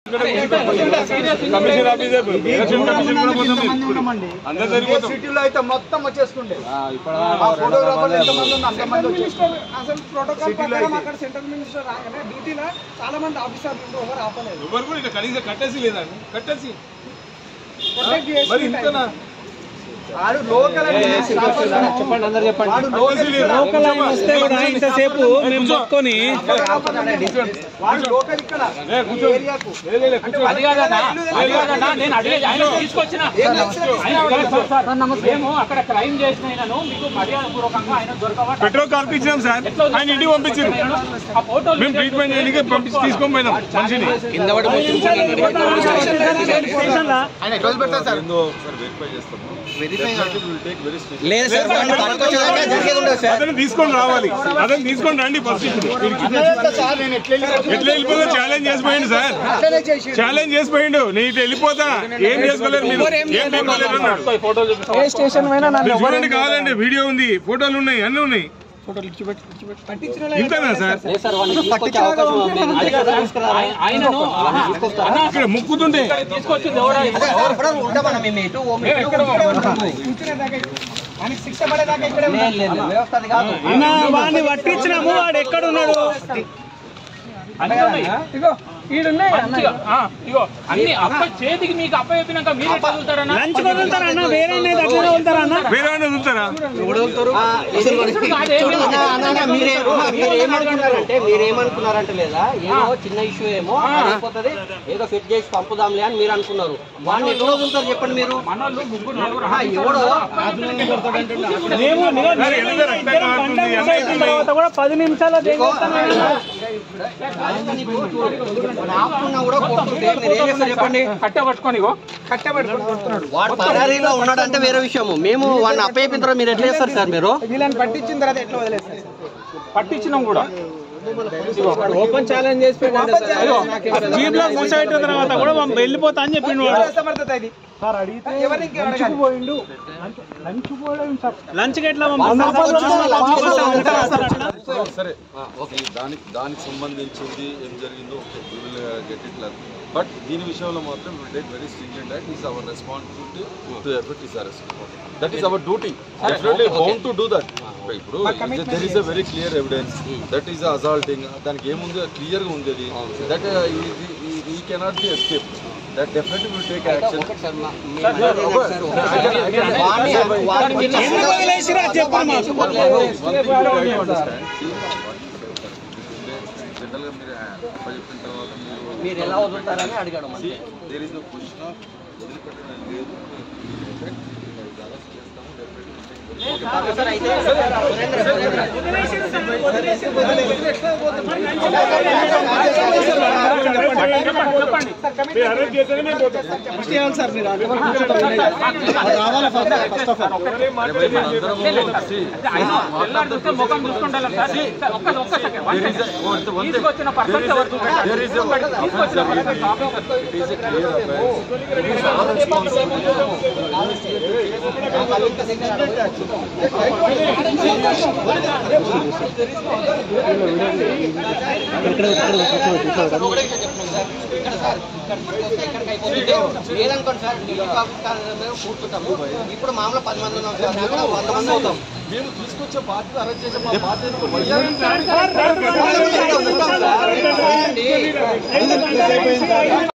Commission office election commission కూడా పోతాం అందరు సరిపోతాం సిటీలో అయితే మొత్తం వచ్చేస్తుండే ఆ ఫోటోగ్రాఫర్లు ఎంతమంది ఉన్నారు అంతమంది వచ్చేస్తుండే అసలు ప్రోటోకాల్ సిటీలో ప్రకారం అయితే. అక్కడ సెంట్రల్ మినిస్టర్ రాగానే డ్యూటీలో చాలా మంది ఆఫీసర్లు ఉంటే ఎవరు ఆపలేదు ఎవరు కూడా ఇట్లా కనీసం కట్టేసి లేదా కట్టేసి ప్రొటెక్ట్ చేసి మరి ఇంతనా వాడు లోకల్ చెప్పండి అందరు చెప్పండి వాడు కట్టేసి లేదా వస్తే కూడా ఇంతసేపు మేము మొక్కుని వాడు లోకల్ ఇక్కడ ఏ, ఈ కూర్చో. ఏరియాకు లే, లే, లే, కూర్చో. అది కాదన్నా అది కాదన్నా నేను అడిగేది ఆయన తీసుకొచ్చిన మేము అక్కడ క్రైమ్ చేసిన ఆయనను మీకు మర్యాద పూర్వకంగా ఆయన దొరకవట పెట్రోల్ కార్పు ఇచ్చినాం సార్ ఆయన ఇంటికి పంపించారు ఆ ఫోటోలు మేము ట్రీట్మెంట్ చేయడానికి పంపించి తీసుకొని పోయినాం మనిషిని లేదు సార్ వాళ్ళు పట్టుకొచ్చేదాకా జరిగేది ఉండదు సార్ అతను తీసుకొని రావాలి అతను తీసుకొని రండి ఫస్ట్ ఎట్లా వెళ్ళిపోతా ఛాలెంజ్ చేసిపోయిండు సార్ ఛాలెంజ్ చేసిపోయిండు నేను ఇటు వెళ్ళిపోతా ఏం చేసుకోలేరు మీరు ఏం చేసుకోలేరు అన్నాడు ఫోటోలు చూపిస్తాం ఏ స్టేషన్ పోయినా నన్ను మీరు చూడండి కావాలండి వీడియో ఉంది ఫోటోలు ఉన్నాయి అన్నీ ఉన్నాయి ఇంతనా సార్ అది కాదు ఆయ- ఆయనను ఆహా, అన్నా, ఇక్కడ ముక్కుతుంటే ఇక్కడ తీసుకొచ్చింది ఎవడా ఉంటామన్నా మేము ఎటు ఓ మేము ఇక్కడ కూర్చునే దాకా ఆయనకి శిక్ష పడేదాకా ఇక్కడే ఉంటాం. వ్యవస్థ అది కాదు వాడిని పట్టించినాము వాడు ఎక్కడ ఉన్నాడు అన్నీ ఉన్నాయి. ఇగో ఈడున్నాయి మంచిగా, ఆ, ఇగో అన్ని అప్ప చేతికి మీకు అప్ప చెప్పినాక మీరు ఎట్లా చదువుతారన్నా లంచ్ వదులుతారన్న వేరే అట్లనే వదులుతారన్న వేరే వాళ్ళు వదులుతారా మీరే మీరేమనుకున్నారంటే మీరేమనుకున్నారంటే లేదా ఏదో చిన్న ఇష్యూ ఏమో అది అయిపోతుంది ఏదో ఫిట్ చేసి పంపుదాంలే అని మీరు అనుకున్నారు వాడిని ఎట్లా వదులుతారు చెప్పండి మీరు మనోళ్ళు ముగ్గురు నలుగురు ఆ, ఎవడో మేము నిగో సార్, ఎందుకు రక్తం కారుతుంది? అన్నీ అయిపోయిన తర్వాత కూడా పది నిమిషాల ఆపుకున్నా కూడా కొడుతుంటే మీరు ఏం చేస్తారు చెప్పండి కట్టె పట్టుకొని ఇగో వాడు పరారీలో ఉన్నాడంటే వేరే విషయము మేము వాడిని అప్పయ్యిన తర్వాత మీరు ఎట్లా చేస్తారు సార్ మీరు వీళ్ళని పట్టించిన తర్వాత ఎట్లా వదిలేస్తారు పట్టించినాం కూడా ఓపెన్ ఛాలెంజ్ చేసి జీప్ లో కూర్చోబెట్టిన తర్వాత కూడా మనం వెళ్ళిపోతా అని చెప్పిండు వాడు సార్ అడిగితే లంచ్కి పోయిండు లంచ్ ఎట్లా సరే ఈ దానికి దానికి సంబంధించింది ఏం జరిగిందో okay we will get it let but దీని విషయంలో మాత్రం will take very stringent act is our responsibility to effect is arrest that is our duty definitely home to do that ఇప్పుడు there is a very clear evidence that is assaulting దానికి ఏముంది క్లియర్గా ఉంది అది that he cannot be escape that definitely will take action జనరల్గా మీరు చెప్పిన తర్వాత మీరు మీరు ఎలా వదులుతారని అడిగాడు మరి there is no question of వదిలిపెట్టడం లేదు సార్ అయితే మీరు అరెస్ట్ చేస్తేనే మేము పోతాం. సార్ మీరు తెల్లారి చూస్తే ముఖం చూసుకుంటాం సార్ సార్, ఒక్క ఒక్క సెకండ్ వన్ సెకండ్. తీసుకొచ్చిన పర్సన్స్ ఎవరు చూడండి. తీసుకొచ్చిన persons officer. It is a clear offense. It is our responsibility. లేదనుకోండి సార్ ఢిల్లీ ఆఫీస్ కార్యాలయం కూర్చుంటాము ఇప్పుడు మామూలు పది మంది ఉన్నాం సార్ అక్కడ వంద మంది అవుతాం మేము తీసుకొచ్చే బాధ్యత అరెస్ట్ చేసే మా బాధ్యత ఉంటాం సార్.